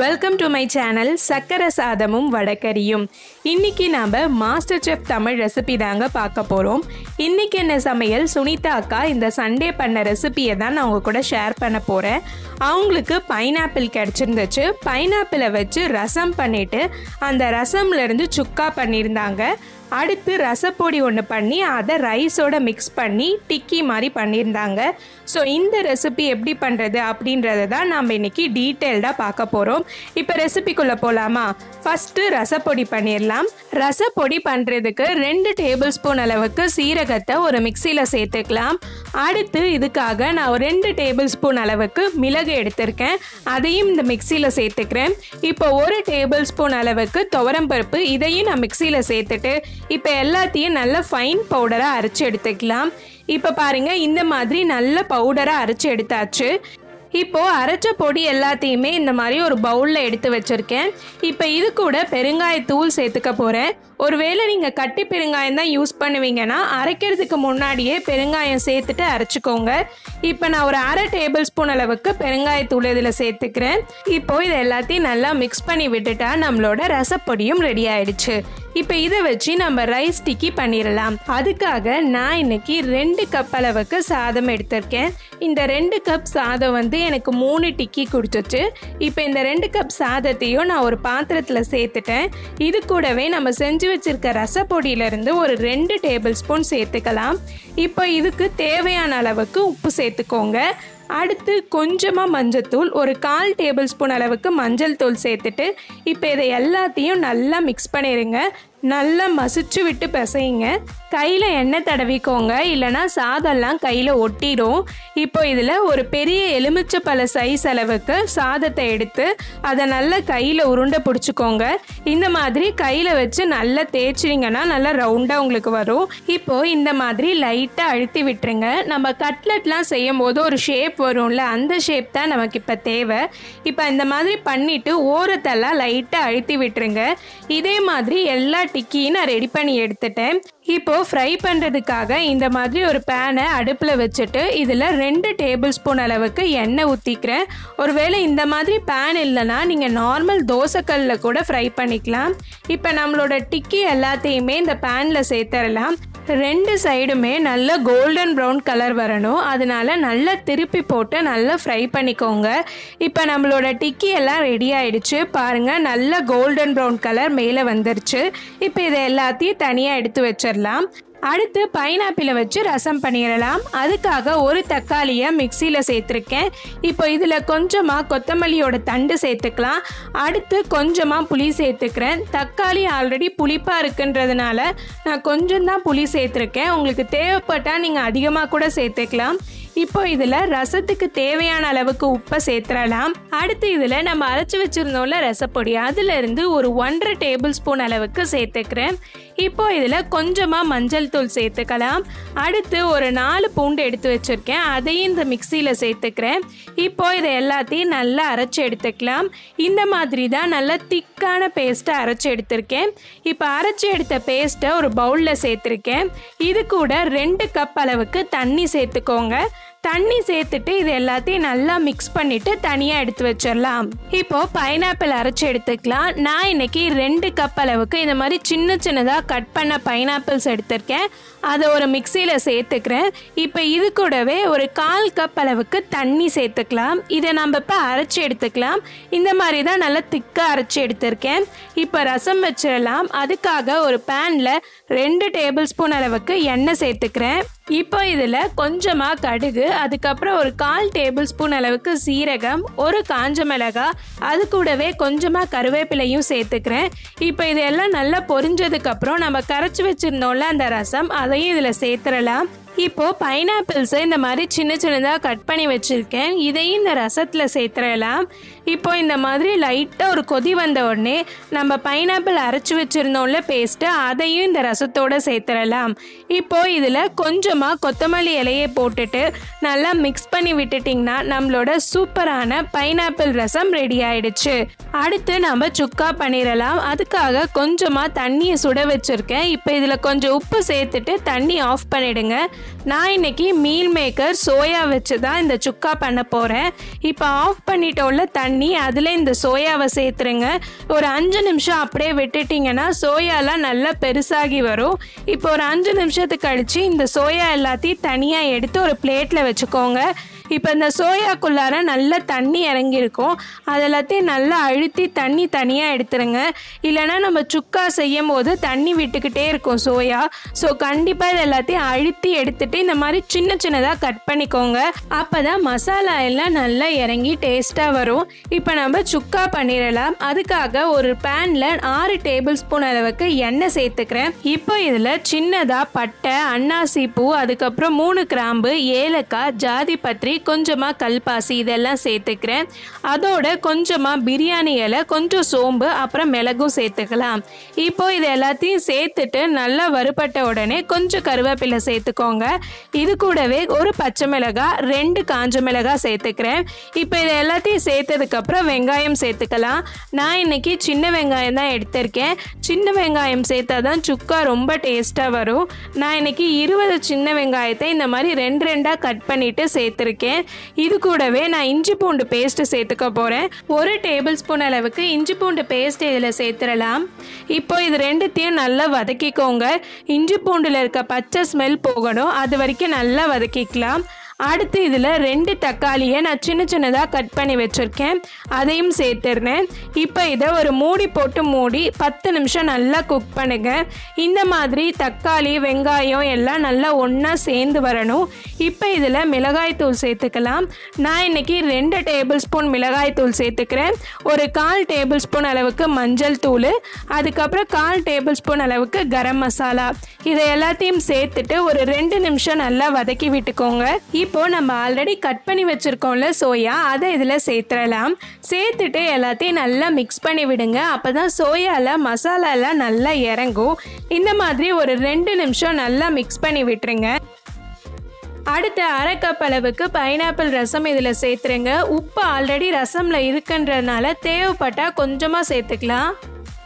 welcome to my channel சக்கரை சாதமும் வடகரியும் இன்னைக்கு நாம் மாஸ்டர் செஃப் தமிழ் ரெசிபி தாங்க பார்க்க போகிறோம் இன்னைக்கு என்ன சமையல் சுனிதா அக்கா இந்த சண்டே பண்ண ரெசிபியை தான் நான் உங்க கூட ஷேர் பண்ண போகிறேன் அவங்களுக்கு பைனாப்பிள் கிடச்சிருந்துச்சு பைனாப்பிளை வச்சு ரசம் பண்ணிட்டு அந்த ரசம்ல இருந்து சுக்கா பண்ணியிருந்தாங்க அடுத்து ரசப்பொடி ஒன்று பண்ணி அதை ரைஸோட மிக்ஸ் பண்ணி டிக்கி மாதிரி பண்ணியிருந்தாங்க ஸோ இந்த ரெசிபி எப்படி பண்ணுறது அப்படின்றத தான் நம்ம இன்னைக்கு டீட்டெயில்டாக பார்க்க போகிறோம் இப்போ ரெசிபிக்குள்ளே போகலாமா ஃபஸ்ட்டு ரசப்பொடி பண்ணிடலாம் ரசப்பொடி பண்ணுறதுக்கு ரெண்டு டேபிள் ஸ்பூன் அளவுக்கு சீரகத்தை ஒரு மிக்சியில் சேர்த்துக்கலாம் அடுத்து இதுக்காக நான் ஒரு ரெண்டு டேபிள் ஸ்பூன் அளவுக்கு மிளகு எடுத்திருக்கேன் அதையும் இந்த மிக்சியில் சேர்த்துக்கிறேன் இப்போ ஒரு டேபிள் ஸ்பூன் அளவுக்கு துவரம்பருப்பு இதையும் நான் மிக்சியில் சேர்த்துட்டு இப்போ எல்லாத்தையும் நல்ல ஃபைன் பவுடராக அரைச்சி எடுத்துக்கலாம் இப்போ பாருங்க இந்த மாதிரி நல்ல பவுடராக அரைச்சி எடுத்தாச்சு இப்போ அரைச்ச பொடி எல்லாத்தையுமே இந்த மாதிரி ஒரு பவுலில் எடுத்து வச்சுருக்கேன் இப்போ இது கூட பெருங்காயத்தூள் சேர்த்துக்க போகிறேன் ஒருவேளை நீங்கள் கட்டி பெருங்காயம் தான் யூஸ் பண்ணுவீங்கன்னா அரைக்கிறதுக்கு முன்னாடியே பெருங்காயம் சேர்த்துட்டு அரைச்சிக்கோங்க இப்போ நான் ஒரு அரை டேபிள் ஸ்பூன் அளவுக்கு பெருங்காயத்தூள் இதில் சேர்த்துக்கிறேன் இப்போ இது எல்லாத்தையும் நல்லா மிக்ஸ் பண்ணி விட்டுட்டா நம்மளோட ரசப்பொடியும் ரெடி ஆயிடுச்சு இப்போ இதை வச்சு நம்ம ரைஸ் டிக்கி பண்ணிடலாம் அதுக்காக நான் இன்னைக்கு ரெண்டு கப் அளவுக்கு சாதம் எடுத்திருக்கேன் இந்த ரெண்டு கப் சாதம் வந்து எனக்கு மூணு டிக்கி கொடுத்துச்சு இப்போ இந்த ரெண்டு கப் சாதத்தையும் நான் ஒரு பாத்திரத்தில் சேர்த்துட்டேன் இது கூடவே நம்ம செஞ்சு வச்சிருக்க ரசப்பொடியிலேருந்து ஒரு ரெண்டு டேபிள் ஸ்பூன் சேர்த்துக்கலாம் இப்போ இதுக்கு தேவையான அளவுக்கு உப்பு சேர்த்துக்கோங்க அடுத்து கொஞ்சமாக மஞ்சத்தூள் ஒரு கால் டேபிள் ஸ்பூன் அளவுக்கு மஞ்சள் தூள் சேர்த்துட்டு இப்போ இதை எல்லாத்தையும் நல்லா மிக்ஸ் பண்ணிடுங்க நல்லா மசிச்சு விட்டு பிசையுங்க கையில் எண்ணெய் தடவிக்கோங்க இல்லைனா சாதம்லாம் கையில் ஒட்டிடும் இப்போ இதில் ஒரு பெரிய எலுமிச்சை பழ சைஸ் அளவுக்கு சாதத்தை எடுத்து அதை நல்லா கையில் உருண்டை பிடிச்சிக்கோங்க இந்த மாதிரி கையில் வச்சு நல்லா தேய்ச்சிங்கன்னா நல்லா ரவுண்டாக உங்களுக்கு வரும் இப்போ இந்த மாதிரி லைட்டாக அழுத்தி விட்டுருங்க நம்ம கட்லெட்லாம் செய்யும் போது ஒரு ஷேப் வரும்ல அந்த ஷேப் தான் நமக்கு இப்போ தேவை இப்போ இந்த மாதிரி பண்ணிவிட்டு ஓரத்தெல்லாம் லைட்டாக அழுத்தி விட்டுருங்க இதே மாதிரி எல்லா டிக்கியும் நான் ரெடி பண்ணி எடுத்துட்டேன் இப்போ ஃப்ரை பண்ணுறதுக்காக இந்த மாதிரி ஒரு பேனை அடுப்பில் வச்சுட்டு இதில் ரெண்டு டேபிள் ஸ்பூன் அளவுக்கு எண்ணெய் ஊற்றிக்கிறேன் ஒருவேளை இந்த மாதிரி பேன் இல்லைன்னா நீங்கள் நார்மல் தோசைக்கல்லில் கூட ஃப்ரை பண்ணிக்கலாம் இப்போ நம்மளோட டிக்கி எல்லாத்தையுமே இந்த பேனில் சேர்த்துடலாம் ரெண்டு சைடுமே நல்ல கோல்டன் ப்ரௌன் கலர் வரணும் அதனால நல்லா திருப்பி போட்டு நல்லா ஃப்ரை பண்ணிக்கோங்க இப்போ நம்மளோட டிக்கி எல்லாம் ரெடி ஆயிடுச்சு பாருங்கள் நல்ல கோல்டன் ப்ரௌன் கலர் மேலே வந்துருச்சு இப்போ இதை எல்லாத்தையும் தனியாக எடுத்து வச்சிடலாம் அடுத்து பைனாப்பிளை வச்சு ரசம் பண்ணிடலாம் அதுக்காக ஒரு தக்காளியை மிக்சியில் சேர்த்துருக்கேன் இப்போ இதில் கொஞ்சமாக கொத்தமல்லியோட தண்டு சேர்த்துக்கலாம் அடுத்து கொஞ்சமாக புளி சேர்த்துக்கிறேன் தக்காளி ஆல்ரெடி புளிப்பாக இருக்குன்றதுனால நான் கொஞ்சம் தான் புளி சேர்த்துருக்கேன் உங்களுக்கு தேவைப்பட்டால் நீங்கள் அதிகமாக கூட சேர்த்துக்கலாம் இப்போ இதில் ரசத்துக்கு தேவையான அளவுக்கு உப்பை சேர்த்துடலாம் அடுத்து இதில் நம்ம அரைச்சி வச்சுருந்தோம்ல ரசப்பொடி அதிலிருந்து ஒரு ஒன்றரை டேபிள் ஸ்பூன் அளவுக்கு சேர்த்துக்கிறேன் இப்போ இதில் கொஞ்சமாக மஞ்சள் தூள் சேர்த்துக்கலாம் அடுத்து ஒரு நாலு பூண்டு எடுத்து வச்சுருக்கேன் அதையும் இந்த மிக்சியில் சேர்த்துக்கிறேன் இப்போ இதை எல்லாத்தையும் நல்லா அரைச்சி எடுத்துக்கலாம் இந்த மாதிரி தான் நல்லா திக்கான பேஸ்ட்டை அரைச்சி எடுத்திருக்கேன் இப்போ அரைச்சி எடுத்த பேஸ்ட்டை ஒரு பவுலில் சேர்த்துருக்கேன் இது கூட ரெண்டு கப் அளவுக்கு தண்ணி சேர்த்துக்கோங்க தண்ணி சேர்த்துட்டு இது எல்லாத்தையும் நல்லா மிக்ஸ் பண்ணிட்டு தனியாக எடுத்து வச்சிடலாம் இப்போ பைனாப்பிள் அரைச்சி எடுத்துக்கலாம் நான் இன்னைக்கு ரெண்டு கப் அளவுக்கு இந்த மாதிரி சின்ன சின்னதாக கட் பண்ண பைனாப்பிள்ஸ் எடுத்திருக்கேன் அதை ஒரு மிக்சியில் சேர்த்துக்கிறேன் இப்போ இது கூடவே ஒரு கால் கப் அளவுக்கு தண்ணி சேர்த்துக்கலாம் இதை நம்ம இப்போ அரைச்சி எடுத்துக்கலாம் இந்த மாதிரி தான் நல்லா திக்காக அரைச்சி எடுத்திருக்கேன் இப்போ ரசம் வச்சிடலாம் அதுக்காக ஒரு பேனில் ரெண்டு டேபிள் ஸ்பூன் அளவுக்கு எண்ணெய் சேர்த்துக்கிறேன் இப்போ இதில் கொஞ்சமாக கடுகு அதுக்கப்புறம் ஒரு கால் டேபிள் ஸ்பூன் அளவுக்கு சீரகம் ஒரு காஞ்ச மிளகாய் அது கூடவே கொஞ்சமாக கருவேப்பிலையும் சேர்த்துக்கிறேன் இப்போ இதெல்லாம் நல்லா பொரிஞ்சதுக்கப்புறம் நம்ம கரைச்சி வச்சுருந்தோம்ல அந்த ரசம் அதையும் இதில் சேர்த்துடலாம் இப்போ பைனாப்பிள்ஸை இந்த மாதிரி சின்ன சின்னதாக கட் பண்ணி வச்சுருக்கேன் இதையும் இந்த ரசத்தில் சேர்த்துடலாம் இப்போ இந்த மாதிரி லைட்டாக ஒரு கொதி வந்த உடனே நம்ம பைனாப்பிள் அரைச்சி வச்சுருந்தோம்ல பேஸ்ட்டு அதையும் இந்த ரசத்தோடு சேர்த்துடலாம் இப்போ இதில் கொஞ்சமாக கொத்தமல்லி இலையை போட்டுட்டு நல்லா மிக்ஸ் பண்ணி விட்டுட்டிங்கன்னா நம்மளோட சூப்பரான பைனாப்பிள் ரசம் ரெடி ஆயிடுச்சு அடுத்து நம்ம சுக்கா பண்ணிடலாம் அதுக்காக கொஞ்சமாக தண்ணியை சுட வச்சுருக்கேன் இப்போ இதில் கொஞ்சம் உப்பு சேர்த்துட்டு தண்ணி ஆஃப் பண்ணிடுங்க நான் இன்னைக்கு மீல் மேக்கர் சோயா வச்சு தான் இந்த சுக்கா பண்ண போகிறேன் இப்போ ஆஃப் பண்ணிட்டோம்ல தண்ணி அதில் இந்த சோயாவை சேர்த்துருங்க ஒரு அஞ்சு நிமிஷம் அப்படியே விட்டுட்டிங்கன்னா சோயாலாம் நல்லா பெருசாகி வரும் இப்போ ஒரு அஞ்சு நிமிஷத்துக்கு கழித்து இந்த சோயா எல்லாத்தையும் தனியாக எடுத்து ஒரு பிளேட்டில் வச்சுக்கோங்க இப்போ இந்த சோயாக்குள்ளார நல்ல தண்ணி இறங்கியிருக்கும் அது எல்லாத்தையும் நல்லா அழுத்தி தண்ணி தனியாக எடுத்துருங்க இல்லைன்னா நம்ம சுக்கா செய்யும் போது தண்ணி விட்டுக்கிட்டே இருக்கும் சோயா ஸோ கண்டிப்பாக இது எல்லாத்தையும் அழுத்தி எடுத்துட்டு இந்த மாதிரி சின்ன சின்னதாக கட் பண்ணிக்கோங்க அப்போ தான் மசாலா எல்லாம் நல்லா இறங்கி டேஸ்ட்டாக வரும் இப்போ நம்ம சுக்கா பண்ணிடலாம் அதுக்காக ஒரு பேனில் ஆறு டேபிள் ஸ்பூன் அளவுக்கு எண்ணெய் சேர்த்துக்கிறேன் இப்போ இதில் சின்னதாக பட்டை அன்னாசி பூ அதுக்கப்புறம் மூணு கிராம்பு ஏலக்காய் ஜாதி பத்திரி கொஞ்சமாக கல்பாசி இதெல்லாம் சேர்த்துக்கிறேன் அதோட கொஞ்சமாக பிரியாணி இலை கொஞ்சம் சோம்பு அப்புறம் மிளகும் சேர்த்துக்கலாம் இப்போ இது எல்லாத்தையும் சேர்த்துட்டு நல்லா வறுபட்ட உடனே கொஞ்சம் கருவேப்பிலை சேர்த்துக்கோங்க இது கூடவே ஒரு பச்சை மிளகாய் ரெண்டு காஞ்ச மிளகாய் சேர்த்துக்கிறேன் இப்போ இது எல்லாத்தையும் சேர்த்ததுக்கப்புறம் வெங்காயம் சேர்த்துக்கலாம் நான் இன்னைக்கு சின்ன வெங்காயம் தான் எடுத்திருக்கேன் சின்ன வெங்காயம் சேர்த்தா தான் சுக்கா ரொம்ப டேஸ்ட்டாக வரும் நான் இன்னைக்கு இருபது சின்ன வெங்காயத்தை இந்த மாதிரி ரெண்டு ரெண்டாக கட் பண்ணிட்டு சேர்த்துருக்கேன் இது கூடவே நான் இஞ்சி பூண்டு பேஸ்ட்டு சேர்த்துக்க போகிறேன் ஒரு டேபிள் ஸ்பூன் அளவுக்கு இஞ்சி பூண்டு பேஸ்ட் இதில் சேர்த்துடலாம் இப்போ இது ரெண்டுத்தையும் நல்லா வதக்கிக்கோங்க இஞ்சி பூண்டில் இருக்க பச்சை ஸ்மெல் போகணும் அது வரைக்கும் நல்லா வதக்கிக்கலாம் அடுத்து இதில் ரெண்டு தக்காளியை நான் சின்ன சின்னதாக கட் பண்ணி வச்சுருக்கேன் அதையும் சேர்த்துருந்தேன் இப்போ இதை ஒரு மூடி போட்டு மூடி பத்து நிமிஷம் நல்லா குக் பண்ணுங்க இந்த மாதிரி தக்காளி வெங்காயம் எல்லாம் நல்லா ஒன்றா சேர்ந்து வரணும் இப்போ இதில் மிளகாய் தூள் சேர்த்துக்கலாம் நான் இன்னைக்கு ரெண்டு டேபிள் ஸ்பூன் மிளகாய் தூள் சேர்த்துக்கிறேன் ஒரு கால் டேபிள் ஸ்பூன் அளவுக்கு மஞ்சள் தூள் அதுக்கப்புறம் கால் டேபிள் ஸ்பூன் அளவுக்கு கரம் மசாலா இதை எல்லாத்தையும் சேர்த்துட்டு ஒரு ரெண்டு நிமிஷம் நல்லா வதக்கி விட்டுக்கோங்க இப்போ நம்ம ஆல்ரெடி கட் பண்ணி வச்சுருக்கோம்ல சோயா அதை இதில் சேர்த்துடலாம் சேர்த்துட்டு எல்லாத்தையும் நல்லா மிக்ஸ் பண்ணி விடுங்க அப்போ தான் சோயாவில் மசாலாலாம் நல்லா இறங்கும் இந்த மாதிரி ஒரு ரெண்டு நிமிஷம் நல்லா மிக்ஸ் பண்ணி விட்டுருங்க அடுத்து அரை கப் அளவுக்கு பைனாப்பிள் ரசம் இதில் சேர்த்துருங்க உப்பு ஆல்ரெடி ரசமில் இருக்குன்றதுனால தேவைப்பட்டால் கொஞ்சமாக சேர்த்துக்கலாம்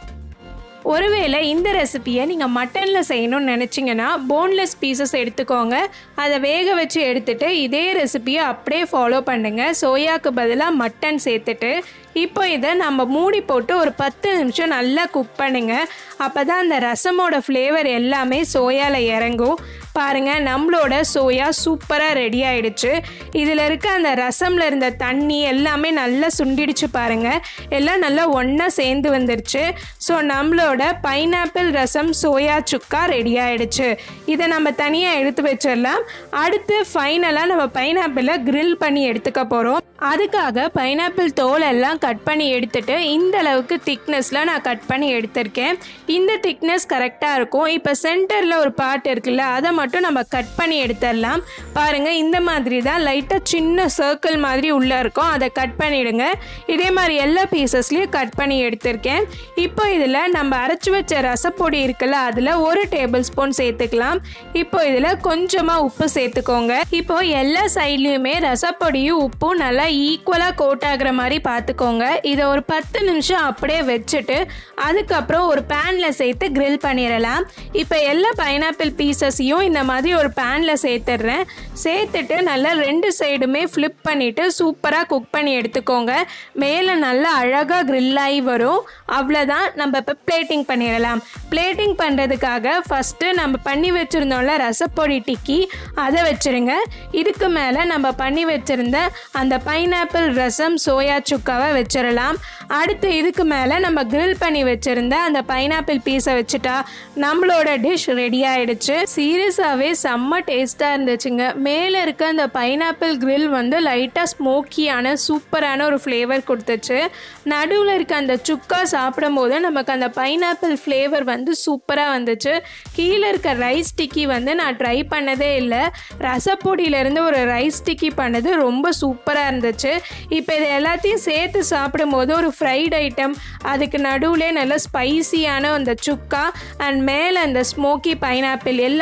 ஒருவேளை இந்த ரெசிபியை நீங்கள் மட்டனில் செய்யணும்னு நினச்சிங்கன்னா போன்லெஸ் பீசஸ் எடுத்துக்கோங்க அதை வேக வச்சு எடுத்துட்டு இதே ரெசிபியை அப்படியே ஃபாலோ பண்ணுங்கள் சோயாவுக்கு பதிலாக மட்டன் சேர்த்துட்டு இப்போ இதை நம்ம மூடி போட்டு ஒரு பத்து நிமிஷம் நல்லா குக் பண்ணுங்க அப்போ தான் அந்த ரசமோட ஃப்ளேவர் எல்லாமே சோயாவில் இறங்கும் பாருங்கள் நம்மளோட சோயா சூப்பராக ரெடி ஆயிடுச்சு இதில் இருக்க அந்த ரசமில் இருந்த தண்ணி எல்லாமே நல்லா சுண்டிடுச்சு பாருங்கள் எல்லாம் நல்லா ஒன்றா சேர்ந்து வந்துருச்சு ஸோ நம்மளோட pineapple rasam soya chukka ready ஆயிடுச்சு இதை நம்ம தனியாக எடுத்து வச்சிடலாம் அடுத்து ஃபைனலாக நம்ம பைனாப்பிளை grill பண்ணி எடுத்துக்க போகிறோம் அதுக்காக பைனாப்பிள் தோல் எல்லாம் கட் பண்ணி எடுத்துட்டு இந்த அளவுக்கு திக்னஸில் நான் கட் பண்ணி எடுத்திருக்கேன் இந்த திக்னஸ் கரெக்டாக இருக்கும் இப்போ சென்டரில் ஒரு பார்ட் இருக்குல்ல அதை மட்டும் நம்ம கட் பண்ணி எடுத்துடலாம் பாருங்கள் இந்த மாதிரி தான் லைட்டாக சின்ன சர்க்கிள் மாதிரி உள்ளே இருக்கும் அதை கட் பண்ணிவிடுங்க இதே மாதிரி எல்லா பீசஸ்லேயும் கட் பண்ணி எடுத்திருக்கேன் இப்போ இதில் நம்ம அரைச்சி வச்ச ரசப்பொடி இருக்குல்ல அதில் ஒரு டேபிள் ஸ்பூன் சேர்த்துக்கலாம் இப்போ இதில் கொஞ்சமாக உப்பு சேர்த்துக்கோங்க இப்போ எல்லா சைட்லேயுமே ரசப்பொடியும் உப்பும் நல்லா ஈக்குவலாக கோட் ஆகுற மாதிரி பார்த்துக்கோங்க இதை ஒரு பத்து நிமிஷம் அப்படியே வச்சுட்டு அதுக்கப்புறம் ஒரு பேனில் சேர்த்து grill பண்ணிடலாம் இப்போ எல்லா பைனாப்பிள் பீசஸையும் இந்த மாதிரி ஒரு பேனில் சேர்த்துடுறேன் சேர்த்துட்டு நல்லா ரெண்டு சைடுமே ஃப்ளிப் பண்ணிவிட்டு சூப்பராக குக் பண்ணி எடுத்துக்கோங்க மேலே நல்லா அழகாக grill ஆகி வரும் அவ்வளோதான் நம்ம இப்போ பிளேட்டிங் பண்ணிடலாம் பிளேட்டிங் பண்ணுறதுக்காக ஃபஸ்ட்டு நம்ம பண்ணி வச்சுருந்தோம்ல ரசப்பொடி டிக்கி அதை வச்சுருங்க இதுக்கு மேலே நம்ம பண்ணி வச்சுருந்த அந்த பைனாப்பிள் ரசம் சோயா சுக்காவை வச்சிடலாம் அடுத்து இதுக்கு மேலே நம்ம grill பண்ணி வச்சுருந்த அந்த பைனாப்பிள் பீஸை வச்சுட்டா நம்மளோட டிஷ் ரெடி ஆயிடுச்சு சீரியஸாகவே செம்ம டேஸ்ட்டாக இருந்துச்சுங்க மேலே இருக்க அந்த பைனாப்பிள் grill வந்து லைட்டாக ஸ்மோக்கியான சூப்பரான ஒரு ஃப்ளேவர் கொடுத்துச்சு நடுவில் இருக்க அந்த சுக்கா சாப்பிடும்போது நமக்கு அந்த பைனாப்பிள் ஃப்ளேவர் வந்து சூப்பராக வந்துச்சு கீழே இருக்க ரைஸ் டிக்கி வந்து நான் ட்ரை பண்ணதே இல்லை ரசப்பொடியிலேருந்து ஒரு ரைஸ் டிக்கி பண்ணது ரொம்ப சூப்பராக இருந்துச்சு இப்போ இது எல்லாத்தையும் சேர்த்து சாப்பிடும்போது ஒரு ஃப்ரைட் ஐட்டம் அதுக்கு நடுவில் நல்ல ஸ்பைசியான அந்த சுக்கா அண்ட் மேலே அந்த ஸ்மோக்கி பைனாப்பிள் எல்லாமே சேர்ந்து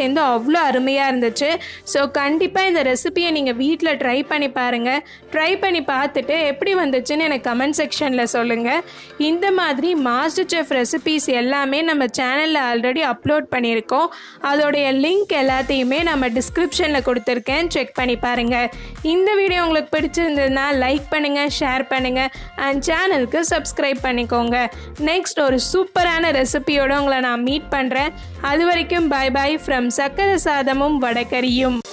சேர்ந்து அவ்வளோ அருமையாக இருந்துச்சு ஸோ கண்டிப்பாக இந்த ரெசிபியை நீங்கள் வீட்டில் ட்ரை பண்ணி பாருங்கள் ட்ரை பண்ணி பார்த்துட்டு எப்படி வந்துச்சுன்னு எனக்கு கமெண்ட் செக்ஷனில் சொல்லுங்கள் இந்த மாதிரி மாஸ்டர் செஃப் ரெசிபீஸ் எல்லாமே நம்ம சேனலில் ஆல்ரெடி அப்லோட் பண்ணியிருக்கோம் அதோடைய லிங்க் எல்லாத்தையுமே நம்ம டிஸ்கிரிப்ஷனில் கொடுத்துருக்கேன் செக் பண்ணி பாருங்கள் இந்த வீடியோ உங்களுக்கு பிடிச்சிருந்ததுன்னா லைக் பண்ணுங்கள் ஷேர் பண்ணுங்கள் அண்ட் சேனலுக்கு சப்ஸ்கிரைப் பண்ணிக்கோங்க நெக்ஸ்ட் ஒரு சூப்பரான ரெசிபியோட உங்களை நான் மீட் பண்ணுறேன் அது வரைக்கும் பை பை ஃப்ரம் சக்கரை சாதமும் வடகரியும்